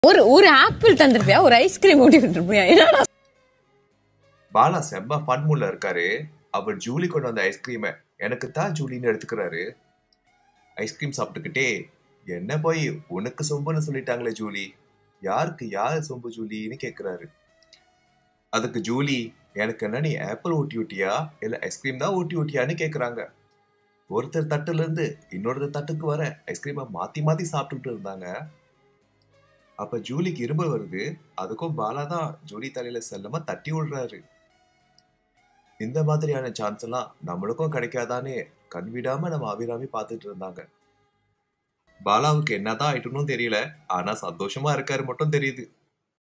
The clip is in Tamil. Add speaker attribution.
Speaker 1: ஒரு ஒரு ஆப்பிள் தந்திருப்பியா ஒரு ஐஸ்கிரீம் ஊட்டி விட்டுருப்பியா என்னடா
Speaker 2: பாலா செம்ம ஃபன் மூட்ல இருக்காரு அவர் ஜூலி கொண்டு வந்த ஐஸ்கிரீமை எனக்கு தான் ஜூலின்னு எடுத்துக்கிறாரு ஐஸ்கிரீம் சாப்பிட்டுக்கிட்டே என்ன போய் உனக்கு சொம்புன்னு சொல்லிட்டாங்களே ஜூலி யாருக்கு யார் சொம்பு ஜூலின்னு கேக்குறாரு அதுக்கு ஜூலி எனக்கு என்ன நீ ஆப்பிள் ஊட்டி விட்டியா இல்ல ஐஸ்கிரீம் தான் ஊட்டி விட்டியான்னு கேக்குறாங்க ஒருத்தர் தட்டுல இருந்து இன்னொருத்தர் தட்டுக்கு வர ஐஸ்கிரீமை மாத்தி மாத்தி சாப்பிட்டுட்டு இருந்தாங்க அப்ப ஜூலிக்கு இருமல் வருது அதுக்கும் பாலா தான் ஜூலி தலையில செல்லமா தட்டி விடுறாரு இந்த மாதிரியான சான்ஸ் எல்லாம் நம்மளுக்கும் கிடைக்காதான்னு கண் விடாம நம்ம அபிராமி பார்த்துட்டு இருந்தாங்க பாலாவுக்கு என்னதான் ஆயிட்டுன்னு தெரியல ஆனா சந்தோஷமா இருக்காரு மட்டும் தெரியுது